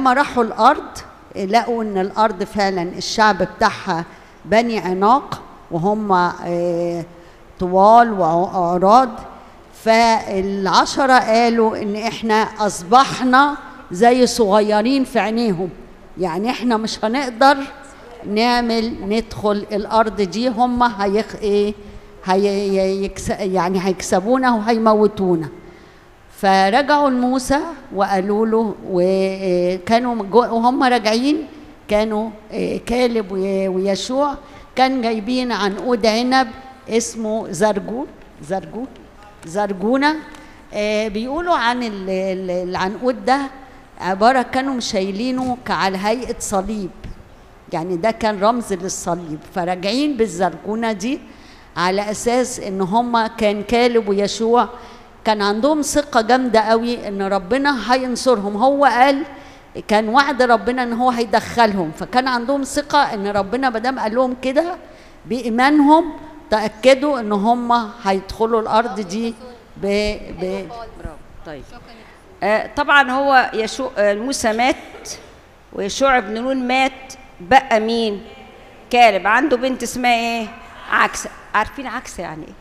فلما راحوا الارض لقوا ان الارض فعلا الشعب بتاعها بني عناق وهم آه، طوال واعراض فالعشرة قالوا ان احنا اصبحنا زي صغيرين في عينيهم يعني احنا مش هنقدر نعمل ندخل الارض دي هم هيخ ايه هي يكس يعني هيكسبونا وهيموتونا فرجعوا لموسى وقالوا له وكانوا جو- وهم راجعين كانوا آه، كالب وي- ويشوع كان جايبين عنقود عنب اسمه زرجون زرجون زرجونة آه، بيقولوا عن ال- ال- العنقود ده عبارة كانوا شايلينه على هيئة صليب يعني ده كان رمز للصليب فراجعين بالزرجونة دي على أساس إن هما كان كالب ويشوع كان عندهم ثقة جامدة قوي إن ربنا هينصرهم هو قال كان وعد ربنا إن هو هيدخلهم فكان عندهم ثقة إن ربنا مادام قال لهم كده بإيمانهم تأكدوا إن هما هيدخلوا الأرض دي ب... ب... برافو طيب آه طبعا هو يشوع آه موسى مات ويشوع بن نون مات بقى مين كالب عنده بنت اسمها ايه عكسة عارفين عكسة يعني ايه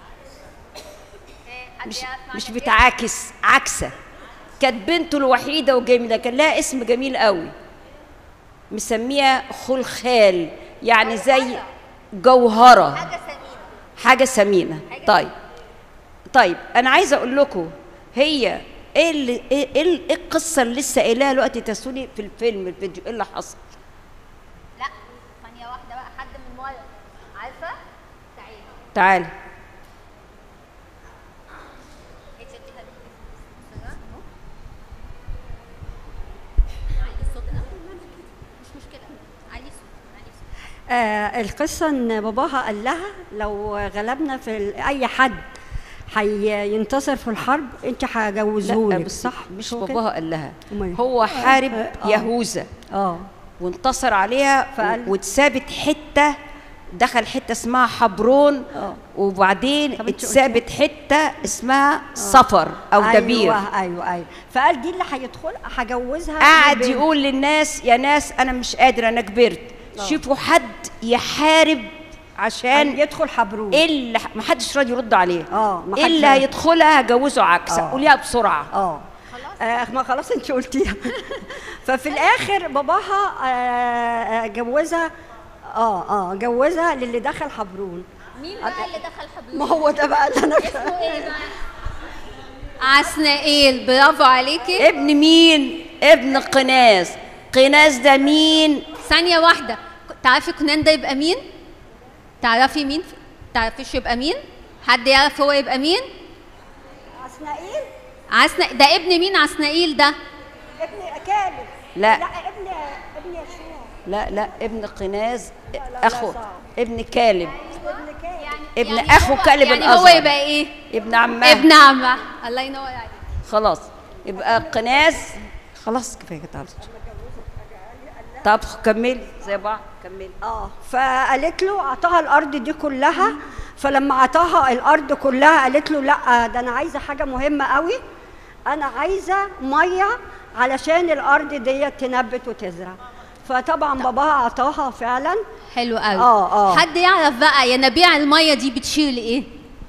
مش مش بتعاكس عكسة كانت بنته الوحيدة وجميلة كان لها اسم جميل قوي مسميها خلخال يعني زي جوهرة حاجه ثمينه حاجة ثمينة طيب طيب أنا عايزة أقول لكم هي إيه اللي إيه, إيه إيه القصة اللي لسه قايلاها دلوقتي تسوني في الفيلم الفيديو إيه اللي حصل؟ لا ثانيه واحده بقى حد من ورا عارفه تعالي تعالى انت اديها مش مشكله علي صوت علي صوت آه القصة إن باباها قال لها لو غلبنا في ال- أي حد هينتصر في الحرب أنت لا هجوزهولك بس صح؟ مش هو كده؟ باباها قال لها أمال. هو حارب آه. يهوذا اه وانتصر عليها فقال- و- واتثابت حتة دخل حتة اسمها حبرون آه. وبعدين طب انت اتثابت حتة اسمها صفر أو دبير أيوه أيوه أيوه فقال دي اللي هيدخل هجوزها قعد للبنت. يقول للناس يا ناس انا مش قادر انا كبرت شوفوا حد يحارب عشان يدخل حبرون ايه اللي ما حدش راضي يرد عليه آه، ما ايه حدش اللي راضي. هيدخلها هجوزه عكسه آه. قوليها بسرعه اه آه ما خلاص انت قلتيها ففي الاخر باباها آه آه، جوزها اه اه جوزها للي دخل حبرون مين بقى اللي دخل حبل ما هو ده بقى اللي انا اسمه ايه بقى عسنائيل برافو عليكي ابن مين ابن قناز قناز ده مين ثانية واحدة تعرفي كنان ده يبقى مين؟ تعرفي مين؟ تعرفيش يبقى مين؟ حد يعرف هو يبقى مين؟ عسنائيل عسنا ده ابن مين عسنائيل ده؟ ابن كالب لا. لا ابن ابن يشوع لا لا ابن قناز لا، اخو صعب. ابن كالب ابن كالب ابن يعني اخو هو- كالب يعني هو الاصغر يبقى ايه؟ ابن عمها ابن عمه الله ينور عليك خلاص يبقى قناز خلاص كفايه كده على الصوت. طب كملي زي بعض كملي اه فقالت له اعطاها الارض دي كلها فلما اعطاها الارض كلها قالت له لا ده انا عايزه حاجه مهمه قوي انا عايزه ميه علشان الارض دي تنبت وتزرع فطبعا باباها اعطاها فعلا حلو قوي آه، آه. حد يعرف بقى ينابيع الميه دي بتشير لايه؟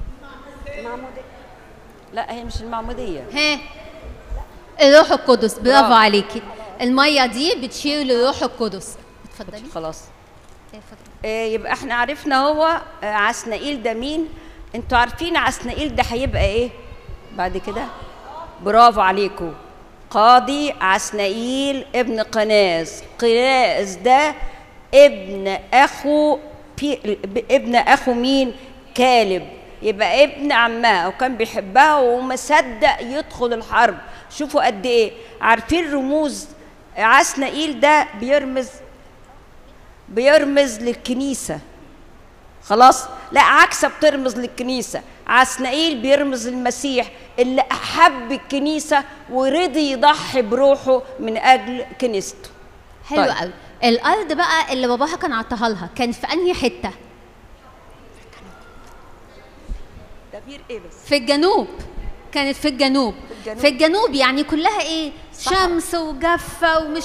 لا هي مش المعموديه ها الروح القدس برافو برافو. عليكي الميه دي بتشير للروح القدس اتفضلي خلاص اتفضلي. آه، يبقى احنا عرفنا هو آه، عسنائيل ده مين انتوا عارفين عسنائيل ده هيبقى ايه بعد كده برافو عليكم قاضي عسنائيل ابن قناز قناز ده ابن اخو بي ابن اخو مين كالب يبقى ابن عمها وكان بيحبها ومصدق يدخل الحرب شوفوا قد ايه عارفين رموز عسنائيل ده بيرمز بيرمز للكنيسة خلاص لا عكسة بترمز للكنيسة عسنائيل بيرمز للمسيح اللي أحب الكنيسة ورضي يضحي بروحه من أجل كنيسته حلو طيب. قوي الارض بقى اللي باباها كان عطاها لها كان في انهي حته تغيير ايه بس في الجنوب كانت في الجنوب الجنوب. في الجنوب يعني كلها ايه شمس وجافه ومش